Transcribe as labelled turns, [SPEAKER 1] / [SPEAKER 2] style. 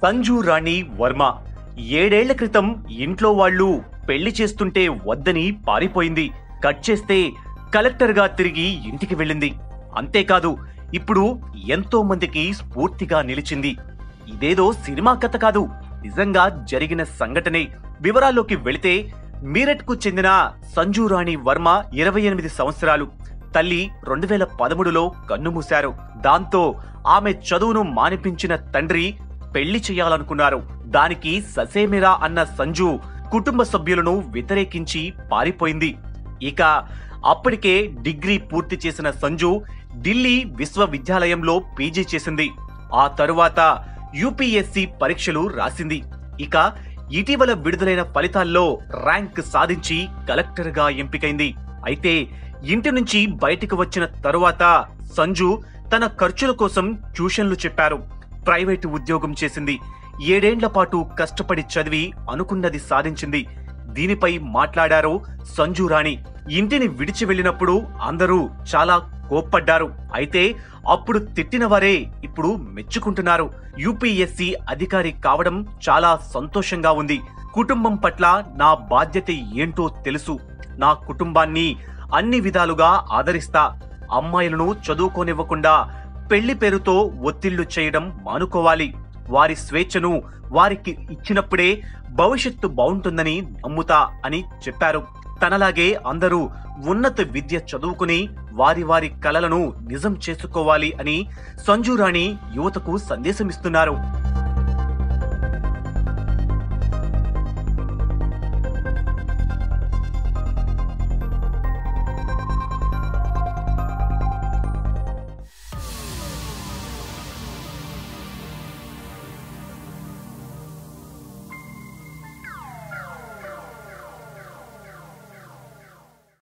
[SPEAKER 1] సంజు రాణి వర్మ ఏడేళ్ల క్రితం ఇంట్లో వాళ్ళు పెళ్లి చేస్తుంటే వద్దని పారిపోయింది కట్ చేస్తే కలెక్టర్గా తిరిగి ఇంటికి వెళ్ళింది అంతేకాదు ఇప్పుడు ఎంతో మందికి స్ఫూర్తిగా నిలిచింది ఇదేదో సినిమా కథ కాదు నిజంగా జరిగిన సంఘటనే వివరాల్లోకి వెళితే మీరట్కు చెందిన సంజు రాణి వర్మ ఇరవై ఎనిమిది సంవత్సరాలు తల్లి రెండు వేల పదమూడులో కన్నుమూశారు దాంతో ఆమె చదువును మానిపించిన తండ్రి పెళ్లి చేయాలనుకున్నారు దానికి ససేమిరా అన్న సంజు కుటుంబ సభ్యులను వ్యతిరేకించి పారిపోయింది ఇక అప్పటికే డిగ్రీ పూర్తి చేసిన సంజు ఢిల్లీ విశ్వవిద్యాలయంలో పీజీ చేసింది ఆ తరువాత యూపీఎస్సీ పరీక్షలు రాసింది ఇక ఇటీవల విడుదలైన ఫలితాల్లో ర్యాంక్ సాధించి కలెక్టర్గా ఎంపికైంది అయితే ఇంటి నుంచి బయటకు వచ్చిన తరువాత సంజు తన ఖర్చుల కోసం ట్యూషన్లు చెప్పారు ప్రైవేటు ఉద్యోగం చేసింది ఏడేండ్ల పాటు కష్టపడి చదివి అనుకున్నది సాధించింది దీనిపై మాట్లాడారు సంజు రాణి ఇంటిని విడిచి వెళ్ళినప్పుడు అందరూ చాలా కోప్పడ్డారు అయితే అప్పుడు తిట్టిన వారే ఇప్పుడు మెచ్చుకుంటున్నారు యూపీఎస్సీ అధికారి కావడం చాలా సంతోషంగా ఉంది కుటుంబం పట్ల నా బాధ్యత ఏంటో తెలుసు నా కుటుంబాన్ని అన్ని విధాలుగా ఆదరిస్తా అమ్మాయిలను చదువుకోనివ్వకుండా పెళ్లి పేరుతో ఒత్తిళ్లు చేయడం మానుకోవాలి వారి స్వేచ్ఛను వారికి ఇచ్చినప్పుడే భవిష్యత్తు బాగుంటుందని నమ్ముతా అని చెప్పారు తనలాగే అందరూ ఉన్నత విద్య చదువుకుని వారి వారి కలలను నిజం చేసుకోవాలి అని సంజురాణి యువతకు సందేశమిస్తున్నారు